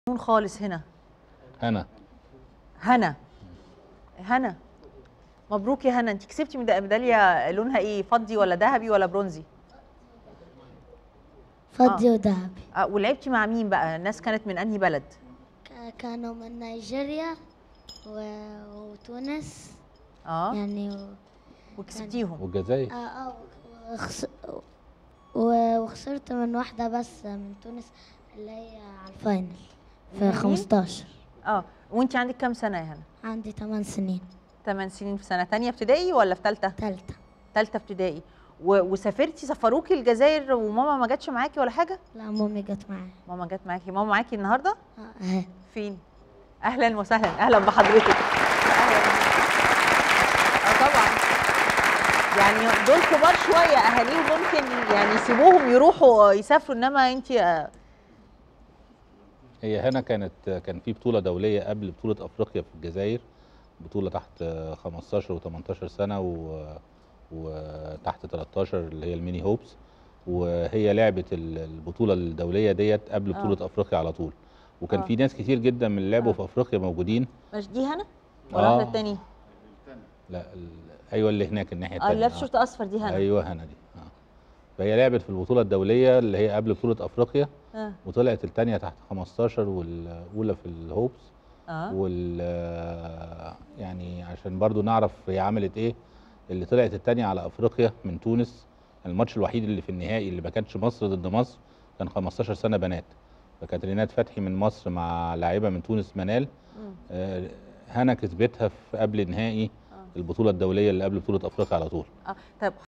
نون خالص هنا هنا هنا هنا مبروك يا هنا انت كسبتي ميدا- ميداليه لونها ايه فضي ولا ذهبي ولا برونزي فضي وذهبي آه ولعبتي مع مين بقى الناس كانت من انهي بلد ك- كانوا من نيجيريا و- وتونس اه يعني و... وكسبتيهم والجزائر آه آه وخس... و- وخسرت من واحدة بس من تونس اللي هي على الفاينل في مين؟ 15 اه وانت عندك كام سنه يا هنا عندي 8 سنين 8 سنين في سنه تانية ابتدائي ولا في ثالثه تالتة ثالثه ابتدائي و... وسافرتي سفروكي الجزائر وماما ما جاتش معاكي ولا حاجه لا مامي جت معايا ماما جت معاكي ماما معاكي النهارده آه، اهي فين اهلا وسهلا اهلا بحضرتك اهلا اه طبعا يعني دول كبار شويه اهاليهم ممكن يعني يسيبوهم يروحوا يسافروا انما انت هي هنا كانت كان في بطوله دوليه قبل بطوله افريقيا في الجزائر بطوله تحت 15 و18 سنه و وتحت 13 اللي هي الميني هوبس وهي لعبت ال- البطوله الدوليه ديت قبل آه. بطوله افريقيا على طول وكان آه. في ناس كتير جدا من اللي لعبوا آه. في افريقيا موجودين مش دي هنا ولا آه. واحده التانية لا ال- ايوه اللي هناك الناحيه اه الثانيه اللي لابس شورت اصفر دي هنا ايوه هنا دي آه. فهي لعبت في البطوله الدوليه اللي هي قبل بطوله افريقيا اه وطلعت الثانيه تحت 15 والاولى في الهوبس اه وال يعني عشان برضو نعرف هي عملت ايه اللي طلعت الثانيه على افريقيا من تونس الماتش الوحيد اللي في النهائي اللي ما كانش مصر ضد مصر كان 15 سنه بنات فكانت رينات فتحي من مصر مع لاعيبه من تونس منال مم. آه، هنا كسبتها في قبل نهائي آه. البطوله الدوليه اللي قبل بطوله افريقيا على طول اه طيب